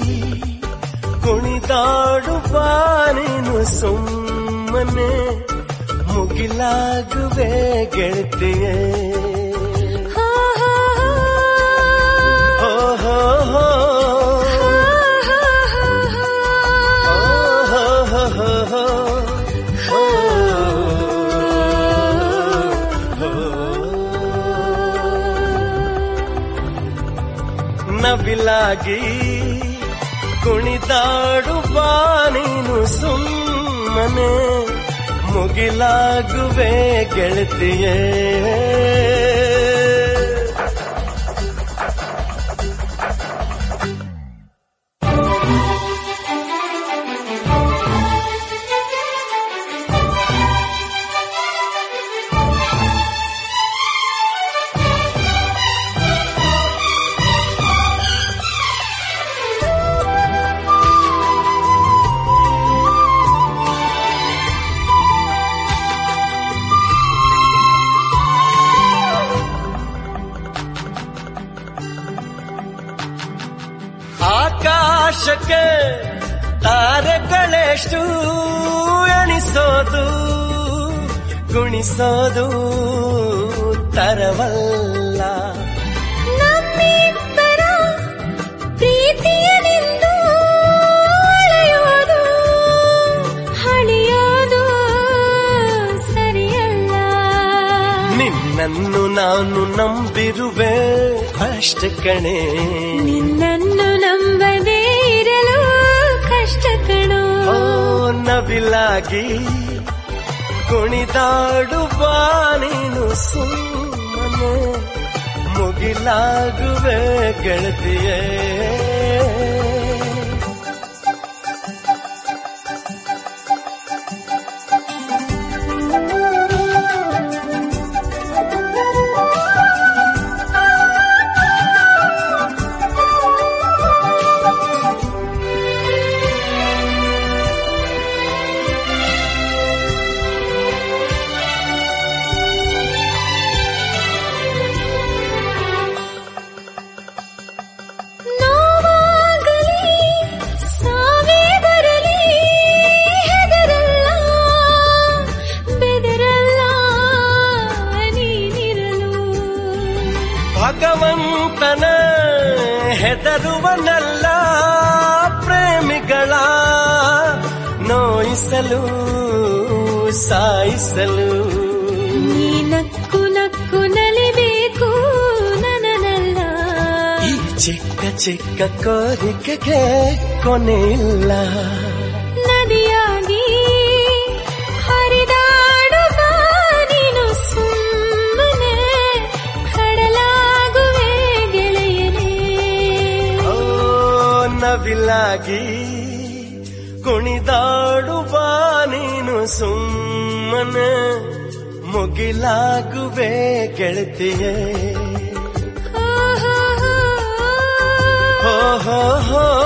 ಕುಣಿದಾಡುವ ನೀನು ಸುಮ್ಮನೆ ಮುಗಿಲಾಗುವೆ ಗೆಳತಿಯೇ ಹೋ, ಹೋ, ಹೋ ಹೋ ಹೋ ಹೋ, ಹೋ, ಹೋ, ಹೋ. ಹೋ ಹೋ ಹೋ ನವಿಲಾಗಿ ಕುಣಿದಾಡುವ ನೀನು ಸುಮ್ಮನೆ ಮುಗಿಲಾಗುವೆ ಗೆಳತಿಯೇ ಆಕಾಶಕ್ಕೆ ತಾರೆಗಳೆಷ್ಟು ಎಣಿಸೋದು ಗುಣಿಸೋದು ತರವಲ್ಲ ನಮ್ಮಿಬ್ಬರ ಪ್ರೀತಿಯನೆಂದು ಅಳೆಯೋದು ಹಳೆಯೋದು ಸರಿಯಲ್ಲ ನಿನ್ನನ್ನು ನಾನು ನಂಬಿರುವೆ ಅಷ್ಟ ಕಣೆ ನಿನ್ನನ್ನು ನಂಬದೇ ಇರಲು ಕಷ್ಟ ಕಣೋ ಓ ನವಿಲಾಗಿ ಕುಣಿದಾಡುವ ನೀನು ಸುಮ್ಮನೆ ಮುಗಿಲಾಗುವೆ ಗೆಳತಿಯೇ ನೋವಾಗಲಿ ಸಾವೇ ಬರಲಿ ಹೆದರಲ್ಲ ಬೆದರಲ್ಲ ನೀನಿರಲು ಭಗವಂತನ ಹೆದರುವನಲ್ಲ ಪ್ರೇಮಿಗಳ ನೋಯಿಸಲು ಸಾಯಿಸಲು ನೀ ನಕ್ಕು ನಕ್ಕು ನಲಿಬೇಕು ನನನಲ್ಲ ಈ ಚಿಕ್ಕ ಚಿಕ್ಕ ಕೋರಿಕೆಗೆ ಕೊನೆಯಿಲ್ಲ ನದಿಯಾಗಿ ಹರಿದಾಡುವ ನೀನು ಸುಮ್ಮನೆ ಕಡಲಾಗುವೆ ಗೆಳೆಯನೇ ಓ ನವಿಲಾಗಿ ಕುಣಿದಾಡುವ ನೀನು ಸುಮ್ಮನೆ ಮುಗಿಲಾಗುವೆ ಗೆಳತಿಯೇ ಹೋ, ಹೋ, ಹೋ. ಹೋ ಹೋ ಹೋ